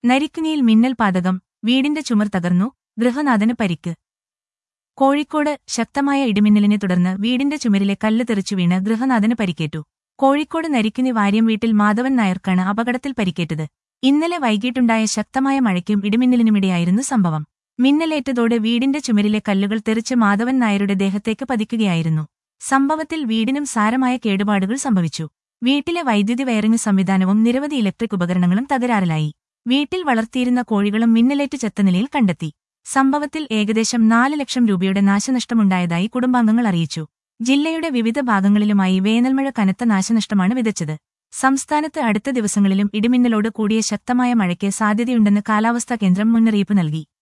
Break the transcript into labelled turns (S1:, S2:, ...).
S1: നരിക്കുനിയിൽ മിന്നൽ പാതകം വീടിന്റെ ചുമർ തകർന്നു ഗൃഹനാഥന് പരിക്ക് കോഴിക്കോട് ശക്തമായ ഇടിമിന്നലിനെ തുടർന്ന് വീടിന്റെ ചുമരിലെ കല്ല് തെറിച്ചു വീണ് ഗൃഹനാഥന് പരിക്കേറ്റു കോഴിക്കോട് നരിക്കുനി വാര്യം വീട്ടിൽ മാധവൻ നായർക്കാണ് അപകടത്തിൽ പരിക്കേറ്റത് ഇന്നലെ വൈകിട്ടുണ്ടായ ശക്തമായ മഴയ്ക്കും ഇടിമിന്നലിനുമിടെയായിരുന്നു സംഭവം മിന്നലേറ്റതോടെ വീടിന്റെ ചുമരിലെ കല്ലുകൾ തെറിച്ച് മാധവൻ നായരുടെ ദേഹത്തേക്ക് പതിക്കുകയായിരുന്നു സംഭവത്തിൽ വീടിനും സാരമായ കേടുപാടുകൾ സംഭവിച്ചു വീട്ടിലെ വൈദ്യുതി വയറിംഗ് സംവിധാനവും നിരവധി ഇലക്ട്രിക് ഉപകരണങ്ങളും തകരാറിലായി വീട്ടിൽ വളർത്തിയിരുന്ന കോഴികളും മിന്നലേറ്റ് ചത്ത നിലയിൽ കണ്ടെത്തി സംഭവത്തിൽ ഏകദേശം നാല് ലക്ഷം രൂപയുടെ നാശനഷ്ടമുണ്ടായതായി കുടുംബാംഗങ്ങൾ അറിയിച്ചു ജില്ലയുടെ വിവിധ ഭാഗങ്ങളിലുമായി വേനൽമഴ കനത്ത നാശനഷ്ടമാണ് വിതച്ചത് സംസ്ഥാനത്ത് അടുത്ത ദിവസങ്ങളിലും ഇടിമിന്നലോട് കൂടിയ ശക്തമായ മഴയ്ക്ക് സാധ്യതയുണ്ടെന്ന് കാലാവസ്ഥാ കേന്ദ്രം മുന്നറിയിപ്പ് നൽകി